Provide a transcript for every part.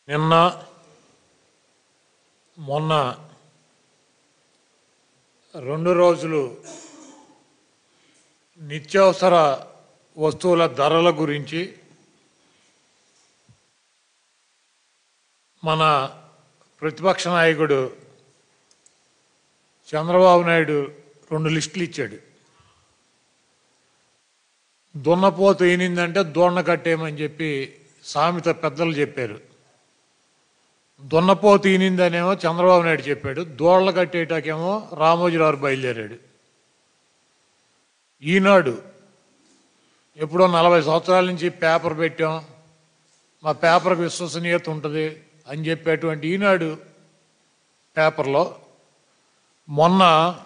నిన్న మొన్న రెండు రోజులు నిత్యావసర వస్తువుల ధరల గురించి మన ప్రతిపక్ష నాయకుడు చంద్రబాబు నాయుడు రెండు లిస్టులు ఇచ్చాడు దున్నపోతు ఈనిందంటే దోణ కట్టేయమని చెప్పి సామెత పెద్దలు చెప్పారు దున్నపోతు ఈనిందనేమో చంద్రబాబు నాయుడు చెప్పాడు దోళ్ళ కట్టేటాకేమో రామోజీరావు బయలుదేరాడు ఈనాడు ఎప్పుడో నలభై సంవత్సరాల నుంచి పేపర్ పెట్టాం మా పేపర్కి విశ్వసనీయత ఉంటుంది అని చెప్పేటువంటి ఈనాడు పేపర్లో మొన్న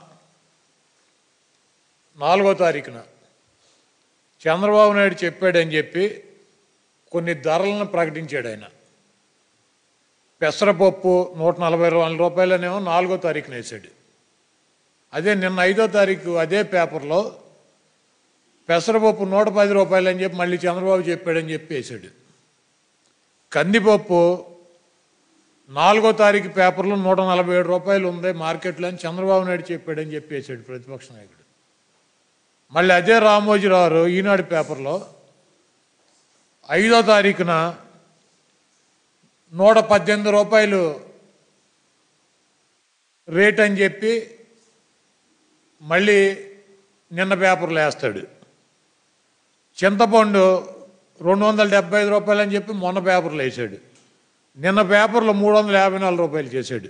నాలుగో తారీఖున చంద్రబాబు నాయుడు చెప్పాడని చెప్పి కొన్ని ధరలను ప్రకటించాడు ఆయన పెసరపప్పు నూట నలభై నాలుగు రూపాయలనేమో నాలుగో తారీఖున వేసాడు అదే నిన్న ఐదో తారీఖు అదే పేపర్లో పెసరపప్పు నూట పది రూపాయలు అని చెప్పి మళ్ళీ చంద్రబాబు చెప్పాడని చెప్పి వేసాడు కందిపప్పు నాలుగో తారీఖు పేపర్లో నూట నలభై ఏడు రూపాయలు ఉంది మార్కెట్లో అని చంద్రబాబు నాయుడు చెప్పాడని చెప్పి వేసాడు ప్రతిపక్ష నాయకుడు మళ్ళీ అదే రామోజీరావు ఈనాడు పేపర్లో ఐదో తారీఖున నూట పద్దెనిమిది రూపాయలు రేట్ అని చెప్పి మళ్ళీ నిన్న పేపర్లో వేస్తాడు చింతపండు రెండు వందల డెబ్బై ఐదు రూపాయలు అని చెప్పి మొన్న పేపర్లో వేసాడు నిన్న పేపర్లో మూడు వందల యాభై నాలుగు రూపాయలు చేశాడు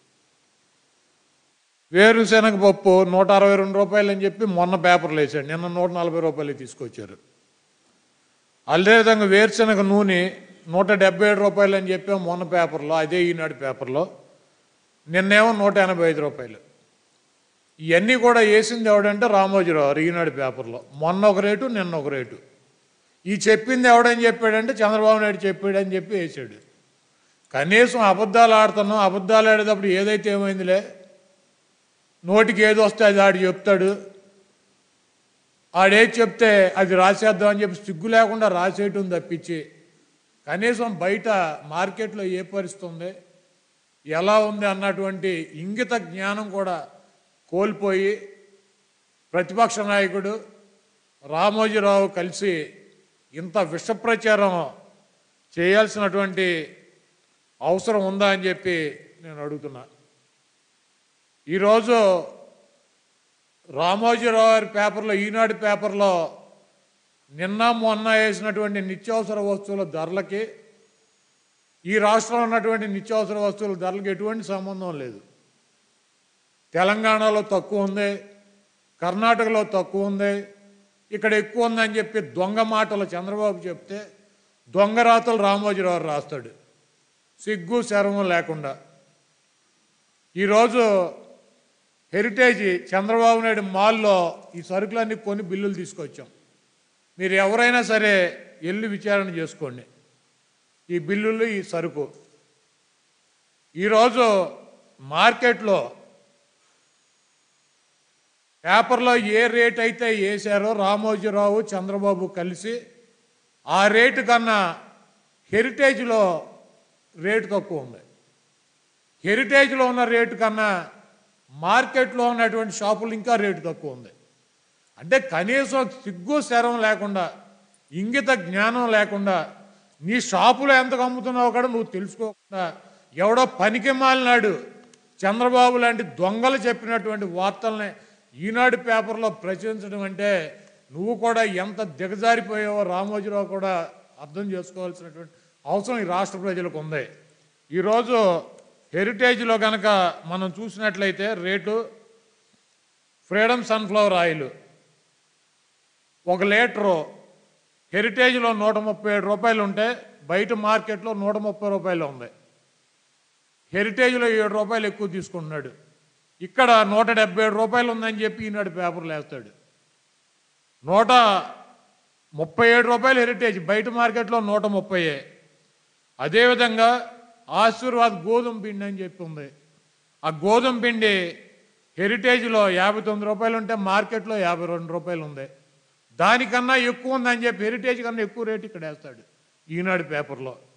వేరుశనగ పప్పు నూట అరవై రెండు రూపాయలు అని చెప్పి మొన్న పేపర్లో వేసాడు నిన్న నూట నలభై రూపాయలు తీసుకొచ్చారు అదేవిధంగా వేరుశనగ నూనె నూట డెబ్బై ఏడు రూపాయలు అని చెప్పి మొన్న పేపర్లో అదే ఈనాడు పేపర్లో నిన్నేమో నూట ఎనభై ఐదు రూపాయలు ఇవన్నీ కూడా వేసింది ఎవడంటే రామోజీరావు ఈనాడు పేపర్లో మొన్న ఒక రేటు నిన్న ఒక రేటు ఈ చెప్పింది ఎవడని చెప్పాడంటే చంద్రబాబు నాయుడు చెప్పాడని చెప్పి వేసాడు కనీసం అబద్ధాలు ఆడుతున్నాం అబద్ధాలు ఆడేటప్పుడు ఏదైతే ఏమైందిలే నోటికి ఏది వస్తే అది ఆడు చెప్తాడు ఆడేది చెప్తే అది రాసేద్దాం అని చెప్పి సిగ్గు లేకుండా రాసేయటం తప్పించి కనీసం బయట మార్కెట్లో ఏ పరిస్థితి ఉంది ఎలా ఉంది అన్నటువంటి ఇంగిత జ్ఞానం కూడా కోల్పోయి ప్రతిపక్ష నాయకుడు రామోజీరావు కలిసి ఇంత విష ప్రచారం చేయాల్సినటువంటి అవసరం ఉందా అని చెప్పి నేను అడుగుతున్నా ఈరోజు రామోజీరావు గారి పేపర్లో ఈనాడు పేపర్లో నిన్న మొన్న వేసినటువంటి నిత్యావసర వస్తువుల ధరలకి ఈ రాష్ట్రంలో ఉన్నటువంటి నిత్యావసర వస్తువుల ధరలకి ఎటువంటి సంబంధం లేదు తెలంగాణలో తక్కువ ఉంది కర్ణాటకలో తక్కువ ఉంది ఇక్కడ ఎక్కువ ఉందని చెప్పి దొంగ మాటలు చంద్రబాబు చెప్తే దొంగ రాతలు రామోజీరావు రాస్తాడు సిగ్గు శరము లేకుండా ఈరోజు హెరిటేజ్ చంద్రబాబు నాయుడు మాల్లో ఈ సరుకులన్నీ కొని బిల్లులు తీసుకొచ్చాం మీరు ఎవరైనా సరే వెళ్ళి విచారణ చేసుకోండి ఈ బిల్లులు ఈ సరుకు ఈరోజు మార్కెట్లో పేపర్లో ఏ రేట్ అయితే వేశారో రామోజీరావు చంద్రబాబు కలిసి ఆ రేటు కన్నా హెరిటేజ్లో రేటు తక్కువ ఉంది హెరిటేజ్లో ఉన్న రేటు కన్నా మార్కెట్లో ఉన్నటువంటి షాపులు ఇంకా రేటు తక్కువ ఉంది అంటే కనీసం సిగ్గు శరం లేకుండా ఇంగిత జ్ఞానం లేకుండా నీ షాపులో ఎంతకు అమ్ముతున్నావు కూడా నువ్వు తెలుసుకోకుండా ఎవడో పనికి మాలినాడు చంద్రబాబు లాంటి దొంగలు చెప్పినటువంటి వార్తల్ని ఈనాడు పేపర్లో ప్రచురించడం అంటే నువ్వు కూడా ఎంత దిగజారిపోయావో రామోజీరావు కూడా అర్థం చేసుకోవాల్సినటువంటి అవసరం ఈ రాష్ట్ర ప్రజలకు ఉంది ఈరోజు హెరిటేజ్లో కనుక మనం చూసినట్లయితే రేటు ఫ్రీడమ్ సన్ఫ్లవర్ ఆయిల్ ఒక లీటరు హెరిటేజ్లో నూట ముప్పై ఏడు రూపాయలు ఉంటే బయట మార్కెట్లో నూట ముప్పై రూపాయలు ఉంది హెరిటేజ్లో ఏడు రూపాయలు ఎక్కువ తీసుకుంటున్నాడు ఇక్కడ నూట డెబ్బై ఏడు రూపాయలు ఉందని చెప్పి ఈనాడు పేపర్లు వేస్తాడు నూట ముప్పై ఏడు రూపాయలు హెరిటేజ్ బయట మార్కెట్లో నూట ముప్పై అదేవిధంగా ఆశీర్వాద్ గోధుమ పిండి అని చెప్పి ఉంది ఆ గోధుమ పిండి హెరిటేజ్లో యాభై తొమ్మిది రూపాయలు ఉంటే మార్కెట్లో యాభై రెండు రూపాయలు ఉంది దానికన్నా ఎక్కువ ఉందని చెప్పి హెరిటేజ్ కన్నా ఎక్కువ రేటు ఇక్కడ వేస్తాడు ఈనాడు పేపర్లో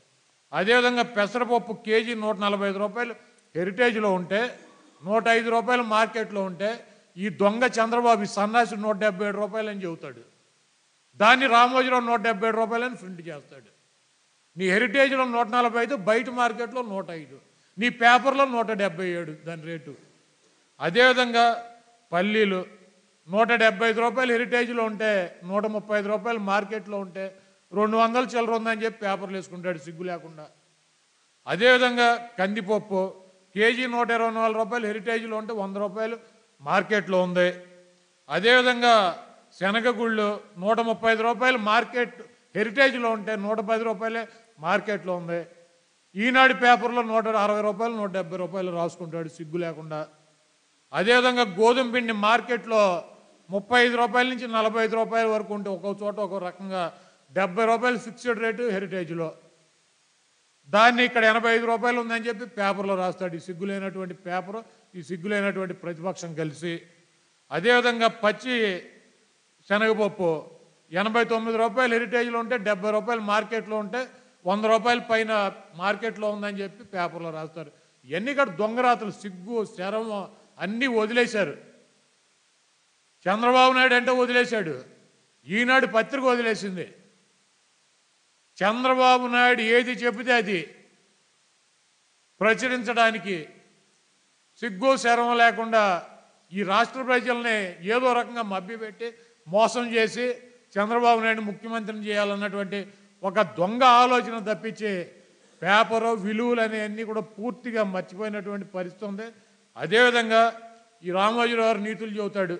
అదేవిధంగా పెసరపప్పు కేజీ నూట నలభై ఐదు రూపాయలు హెరిటేజ్లో ఉంటే నూట ఐదు రూపాయలు మార్కెట్లో ఉంటే ఈ దొంగ చంద్రబాబు ఈ సన్నాసి నూట డెబ్బై ఏడు రూపాయలు అని చెబుతాడు దాన్ని రామోజీరావు నూట డెబ్బై ఏడు రూపాయలని ప్రింట్ చేస్తాడు నీ హెరిటేజ్లో నూట నలభై ఐదు బయట మార్కెట్లో నూట ఐదు నీ పేపర్లో నూట డెబ్బై ఏడు దాని రేటు అదేవిధంగా పల్లీలు నూట డెబ్బై ఐదు రూపాయలు హెరిటేజ్లో ఉంటే నూట ముప్పై ఐదు రూపాయలు మార్కెట్లో ఉంటే రెండు వందలు చిల్లర ఉందని చెప్పి పేపర్లు వేసుకుంటాడు సిగ్గు లేకుండా అదేవిధంగా కందిపప్పు కేజీ నూట ఇరవై నాలుగు రూపాయలు హెరిటేజ్లో ఉంటే వంద రూపాయలు మార్కెట్లో ఉంది అదేవిధంగా శనగగుళ్ళు నూట ముప్పై ఐదు రూపాయలు మార్కెట్ హెరిటేజ్లో ఉంటే నూట పది రూపాయలే మార్కెట్లో ఉంది ఈనాడు పేపర్లో నూట అరవై రూపాయలు నూట డెబ్బై రూపాయలు రాసుకుంటాడు సిగ్గు లేకుండా అదేవిధంగా గోధుమ పిండి మార్కెట్లో ముప్పై ఐదు రూపాయల నుంచి నలభై ఐదు రూపాయల వరకు ఉంటే ఒక్కో చోట ఒక్కో రకంగా డెబ్బై రూపాయలు ఫిక్స్డ్ రేటు హెరిటేజ్లో దాన్ని ఇక్కడ ఎనభై ఐదు రూపాయలు ఉందని చెప్పి పేపర్లో రాస్తాడు ఈ సిగ్గులేనటువంటి పేపర్ ఈ సిగ్గులేనటువంటి ప్రతిపక్షం కలిసి అదేవిధంగా పచ్చి శనగపప్పు ఎనభై తొమ్మిది రూపాయలు హెరిటేజ్లో ఉంటే డెబ్బై రూపాయలు మార్కెట్లో ఉంటే వంద రూపాయల పైన మార్కెట్లో ఉందని చెప్పి పేపర్లో రాస్తారు ఇవన్నీ కూడా దొంగరాతలు సిగ్గు శరము అన్నీ వదిలేశారు చంద్రబాబు నాయుడు అంటే వదిలేశాడు ఈనాడు పత్రిక వదిలేసింది చంద్రబాబు నాయుడు ఏది చెబితే అది ప్రచురించడానికి సిగ్గు శరం లేకుండా ఈ రాష్ట్ర ప్రజల్ని ఏదో రకంగా మభ్యపెట్టి మోసం చేసి చంద్రబాబు నాయుడు ముఖ్యమంత్రిని చేయాలన్నటువంటి ఒక దొంగ ఆలోచన తప్పించి పేపరు విలువలు అనేవన్నీ కూడా పూర్తిగా మర్చిపోయినటువంటి పరిస్థితి ఉంది అదేవిధంగా ఈ రామోజీరావు గారు నీతులు చెబుతాడు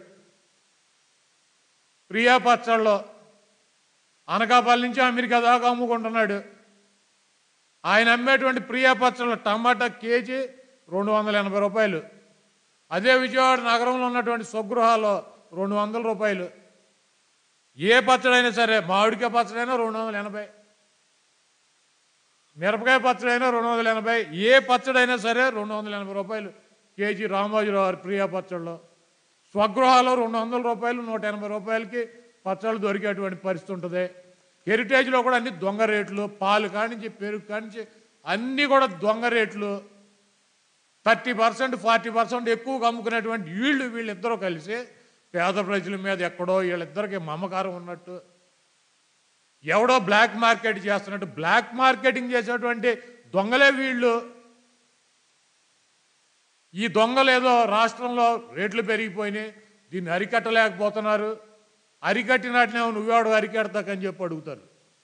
ప్రియా పచ్చళ్ళలో అనకాపల్లి నుంచి అమెరికా దాకా అమ్ముకుంటున్నాడు ఆయన అమ్మేటువంటి ప్రియా పచ్చళ్ళ టమాటా కేజీ రెండు వందల ఎనభై రూపాయలు అదే విజయవాడ నగరంలో ఉన్నటువంటి స్వగృహాల్లో రెండు వందల రూపాయలు ఏ పచ్చడైనా సరే మామిడికాయ పచ్చడైనా రెండు వందల ఎనభై మిరపకాయ పచ్చడైనా రెండు వందల ఎనభై ఏ పచ్చడైనా సరే రెండు వందల ఎనభై రూపాయలు కేజీ రామోజీరావు గారి ప్రియా పచ్చళ్ళు స్వగృహాలు రెండు వందల రూపాయలు నూట ఎనభై రూపాయలకి పచ్చళ్ళు దొరికేటువంటి పరిస్థితి ఉంటుంది హెరిటేజ్లో కూడా అన్ని దొంగ రేట్లు పాలు కానించి పెరుగు కానించి అన్నీ కూడా దొంగ రేట్లు థర్టీ పర్సెంట్ ఫార్టీ పర్సెంట్ ఎక్కువగా అమ్ముకునేటువంటి వీళ్ళు వీళ్ళిద్దరూ కలిసి పేద ప్రజల మీద ఎక్కడో వీళ్ళిద్దరికి మమకారం ఉన్నట్టు ఎవడో బ్లాక్ మార్కెట్ చేస్తున్నట్టు బ్లాక్ మార్కెటింగ్ చేసేటువంటి దొంగలే వీళ్ళు ఈ దొంగలు ఏదో రాష్ట్రంలో రేట్లు పెరిగిపోయినాయి దీన్ని అరికట్టలేకపోతున్నారు అరికట్టినట్లే నువ్వేవాడు అరికడతాకని చెప్పి అడుగుతారు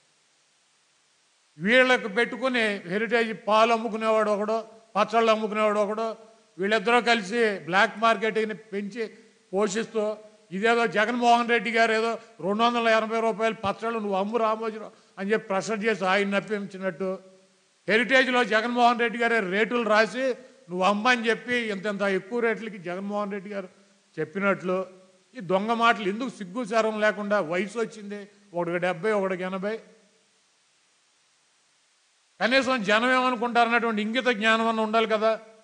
వీళ్ళకి పెట్టుకుని హెరిటేజ్ పాలు అమ్ముకునేవాడు ఒకడు పచ్చళ్ళు అమ్ముకునేవాడు ఒకడు వీళ్ళిద్దరూ కలిసి బ్లాక్ మార్కెటింగ్ని పెంచి పోషిస్తూ ఇదేదో జగన్మోహన్ రెడ్డి గారు ఏదో రెండు వందల ఎనభై రూపాయలు పచ్చళ్ళు నువ్వు అమ్ము రామోజీరావు అని చెప్పి ప్రెషర్ చేసి ఆయన నప్పించినట్టు హెరిటేజ్లో జగన్మోహన్ రెడ్డి గారే రేటులు రాసి నువ్వు అమ్మని చెప్పి ఇంత ఇంత ఎక్కువ రేట్లకి జగన్మోహన్ రెడ్డి గారు చెప్పినట్లు ఈ దొంగ మాటలు ఎందుకు సిగ్గు సారం లేకుండా వయసు వచ్చింది ఒకటికి డెబ్బై ఒకటికి ఎనభై కనీసం జనం ఏమనుకుంటారన్నటువంటి ఇంగిత జ్ఞానం అన్న ఉండాలి కదా